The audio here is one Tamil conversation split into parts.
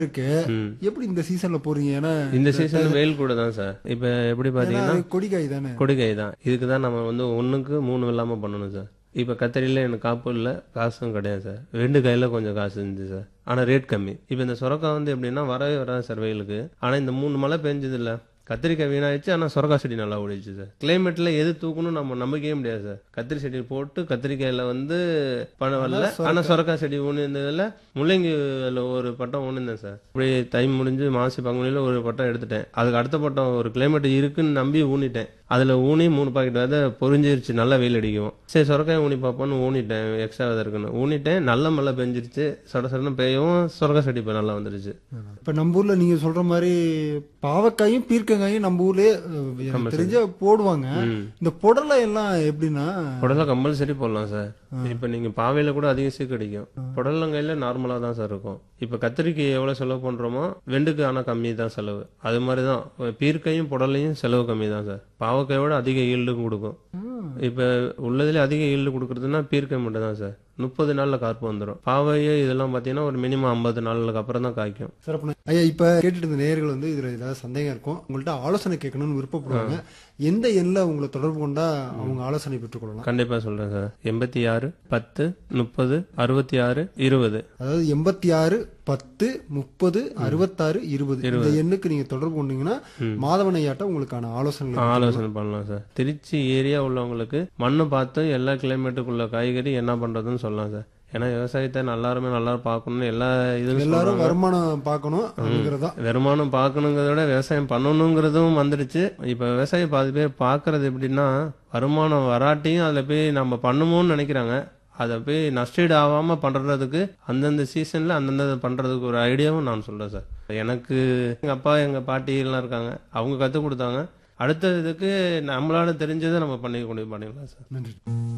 இருக்கு ம். எப்படி இந்த சீசன்ல போறீங்க ஏன்னா இந்த சீசன் வெயில் கூட தான் சார் இப்ப எப்படி ஏன்னா பாத்தீங்கன்னா அது கொடிக்காய் தானே கொடுகை தான் இதுக்கு தான் நம்ம வந்து ஒண்ணுக்கு மூணு இல்லாம பண்ணணும் சார் இப்ப கத்திரியில எனக்கு காப்பு இல்ல காசும் கிடையாது சார் ரெண்டு கையில கொஞ்சம் காசு இருந்துச்சு சார் ஆனா ரேட் கம்மி இப்ப இந்த சுரக்காய் வந்து எப்படின்னா வரவே வராது சார் வெயிலுக்கு ஆனா இந்த மூணு மழை பெஞ்சது இல்ல கத்திரிக்காய் வீணாயிடுச்சு ஆனா சுரக்காய் செடி நல்லா ஓடிச்சு சார் கிளைமேட்ல எது தூக்கணும் நம்ம நம்பிக்கையே முடியாது சார் கத்திரி செடி போட்டு கத்திரிக்காயில வந்து பணம் வரல ஆனா சுரக்காய் செடி ஊனி இருந்ததுல முள்ளங்கில ஒரு பட்டம் ஊனிருந்தேன் சார் இப்படி தை முடிஞ்சு மாசி பங்குனியில ஒரு பட்டம் எடுத்துட்டேன் அதுக்கு அடுத்த பட்டம் ஒரு கிளைமேட் இருக்குன்னு நம்பி ஊனிட்டேன் அதுல ஊனி மூணு பாக்கெட் விதை பொரிஞ்சிருச்சு நல்லா வெயில் அடிக்கும் சரி சுரக்காய் ஊனி பார்ப்போம்னு ஊனிட்டேன் எக்ஸ்ட்ரா விதை இருக்குன்னு ஊனிட்டேன் நல்ல மழை பெஞ்சிருச்சு சொட சொடன்னு பெய்யவும் சுரக்காய் செடி இப்போ நல்லா வந்துருச்சு இப்ப நம்ம ஊர்ல நீங்க சொல்ற மாதிரி பாவக்காயும் பீர்க்கங்காயும் நம்ம ஊர்லயே அஹ், எனக்கு தெரிஞ்ச போடுவாங்க ம். இந்த புடலை எல்லாம் எப்படின்னா புடலை கம்பல்சரி போடலாம் சார் இப்போ நீங்க பாவையில கூட அதிக சீக்கு அடிக்கும் புடலங்கையில நார்மலா தான் சார் இருக்கும் இப்போ கத்திரிக்கு எவ்வளவு செலவு பண்றோமோ வெண்டுக்கு ஆனா கம்மி தான் செலவு அது மாதிரி தான் பீர்க்கையும் புடலையும் செலவு கம்மி தான் சார் பாவக்காயை விட அதிக ஈல்டும் கொடுக்கும் இப்போ உள்ளதுல அதிக ஈல்டு கொடுக்கறதுன்னா பீர்க்காய் மட்டும் தான் சார் முப்பது நாள்ல கார்ப்பு வந்துடும் பாவையே இதெல்லாம் பாத்தீங்கன்னா ஒரு மினிமம் ஐம்பது நாளுக்கு அப்புறம் தான் காய்க்கும் சிறப்பு ஐயா இப்ப கேட்டுட்டு இருந்த நேயர்கள் வந்து இதுல ஏதாவது சந்தேகம் இருக்கும் உங்கள்ட்ட ஆலோசனை கேட்கணும்னு விருப்பப்படுவாங்க எந்த எண்ணில் உங்களை தொடர்பு கொண்டா அவங்க ஆலோசனை பெற்றுக்கொள்ளலாம் கண்டிப்பா சொல்றேன் சார் எண்பத்தி ஆறு பத்து முப்பது அறுபத்தி ஆறு இருபது அதாவது எண்பத்தி ஆறு பத்து முப்பது அறுபத்தாறு இருபது இந்த எண்ணுக்கு நீங்க தொடர்பு கொண்டீங்கன்னா மாதவன் ஐயாட்ட உங்களுக்கான ஆலோசனை ஆலோசனை பண்ணலாம் சார் திருச்சி ஏரியா உள்ளவங்களுக்கு மண்ணு பார்த்து எல்லா கிளைமேட்டுக்குள்ள காய்கறி என்ன பண்றதுன்னு சொல்லலாம் சார் ஏன்னா விவசாயத்தை எல்லாருமே நல்லா பார்க்கணும்னு எல்லா இதுவும் எல்லாரும் சொல்றாங்க. வருமானம் பார்க்கணும் அப்படிங்கறதா வருமானம் பார்க்கணுங்கிறத விட விவசாயம் பண்ணணுங்கிறதும் வந்துடுச்சு இப்ப விவசாயம் பாதி பேர் பார்க்கறது எப்படின்னா வருமானம் வராட்டியும் அதுல போய் நம்ம பண்ணுமோன்னு நினைக்கிறாங்க அதை போய் நஷ்டீடு ஆகாம பண்றதுக்கு அந்தந்த சீசன்ல அந்தந்த பண்றதுக்கு ஒரு ஐடியாவும் நான் சொல்றேன் சார் எனக்கு எங்க அப்பா எங்க பாட்டி எல்லாம் இருக்காங்க அவங்க கத்து கொடுத்தாங்க அடுத்த இதுக்கு நம்மளால தெரிஞ்சதை நம்ம பண்ணி கொண்டு பண்ணிக்கலாம் சார் நன்றி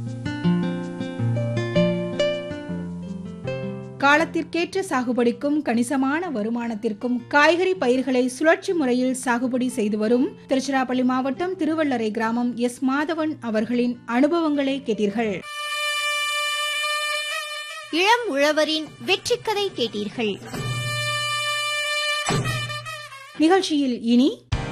காலத்திற்கேற்ற சாகுபடிக்கும் கணிசமான வருமானத்திற்கும் காய்கறி பயிர்களை சுழற்சி முறையில் சாகுபடி செய்து வரும் திருச்சிராப்பள்ளி மாவட்டம் திருவள்ளரை கிராமம் எஸ் மாதவன் அவர்களின் அனுபவங்களை கேட்டீர்கள் இளம் உழவரின் வெற்றிக்கதை கேட்டீர்கள் நிகழ்ச்சியில் இனி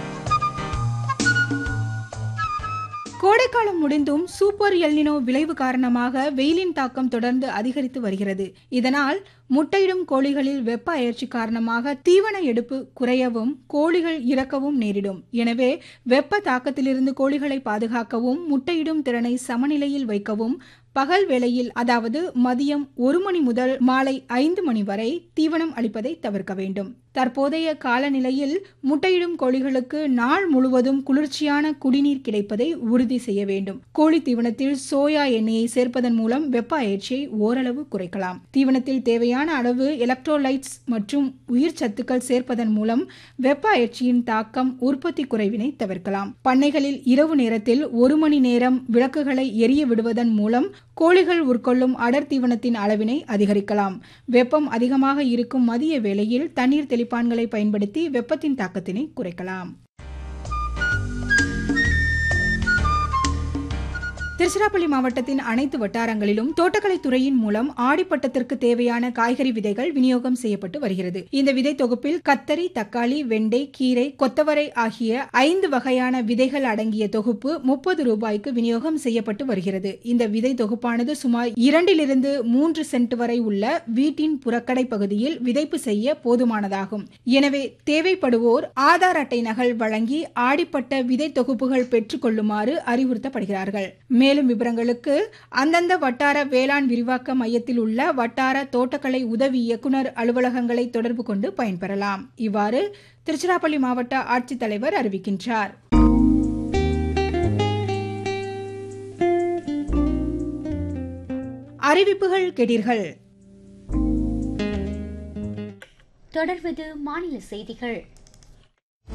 கோடைக்காலம் முடிந்தும் சூப்பர் எல்னினோ விளைவு காரணமாக வெயிலின் தாக்கம் தொடர்ந்து அதிகரித்து வருகிறது இதனால் முட்டையிடும் கோழிகளில் வெப்ப அயற்சி காரணமாக தீவன எடுப்பு குறையவும் கோழிகள் இறக்கவும் நேரிடும் எனவே வெப்ப தாக்கத்திலிருந்து கோழிகளை பாதுகாக்கவும் முட்டையிடும் திறனை சமநிலையில் வைக்கவும் பகல் வேளையில் அதாவது மதியம் ஒரு மணி முதல் மாலை ஐந்து மணி வரை தீவனம் அளிப்பதை தவிர்க்க வேண்டும் தற்போதைய காலநிலையில் முட்டையிடும் கோழிகளுக்கு நாள் முழுவதும் குளிர்ச்சியான குடிநீர் கிடைப்பதை உறுதி செய்ய வேண்டும் கோழி தீவனத்தில் சோயா எண்ணெயை சேர்ப்பதன் மூலம் வெப்ப அயற்சியை ஓரளவு குறைக்கலாம் தீவனத்தில் தேவையான அளவு எலக்ட்ரோலைட்ஸ் மற்றும் உயிர் சத்துக்கள் சேர்ப்பதன் மூலம் வெப்ப அயற்சியின் தாக்கம் உற்பத்தி குறைவினை தவிர்க்கலாம் பண்ணைகளில் இரவு நேரத்தில் ஒரு மணி நேரம் விளக்குகளை எரிய விடுவதன் மூலம் கோழிகள் உட்கொள்ளும் அடர் தீவனத்தின் அளவினை அதிகரிக்கலாம் வெப்பம் அதிகமாக இருக்கும் மதிய வேளையில் தண்ணீர் தெளிப்பான்களை பயன்படுத்தி வெப்பத்தின் தாக்கத்தினை குறைக்கலாம் திருச்சிராப்பள்ளி மாவட்டத்தின் அனைத்து வட்டாரங்களிலும் தோட்டக்கலைத் துறையின் மூலம் ஆடிப்பட்டத்திற்கு தேவையான காய்கறி விதைகள் விநியோகம் செய்யப்பட்டு வருகிறது இந்த விதை தொகுப்பில் கத்தரி தக்காளி வெண்டை கீரை கொத்தவரை ஆகிய ஐந்து வகையான விதைகள் அடங்கிய தொகுப்பு முப்பது ரூபாய்க்கு விநியோகம் செய்யப்பட்டு வருகிறது இந்த விதை தொகுப்பானது சுமார் இரண்டிலிருந்து மூன்று சென்ட் வரை உள்ள வீட்டின் புறக்கடை பகுதியில் விதைப்பு செய்ய போதுமானதாகும் எனவே தேவைப்படுவோர் ஆதார் அட்டை நகல் வழங்கி ஆடிப்பட்ட விதை தொகுப்புகள் பெற்றுக் கொள்ளுமாறு அறிவுறுத்தப்படுகிறார்கள் மேலும் விவரங்களுக்கு அந்தந்த வட்டார வேளாண் விரிவாக்க மையத்தில் உள்ள வட்டார தோட்டக்கலை உதவி இயக்குனர் அலுவலகங்களை தொடர்பு கொண்டு பயன்பெறலாம் இவ்வாறு திருச்சிராப்பள்ளி மாவட்ட ஆட்சித்தலைவர் அறிவிக்கின்றார் அறிவிப்புகள் கேட்டீர்கள் தொடர்வது மாநில செய்திகள்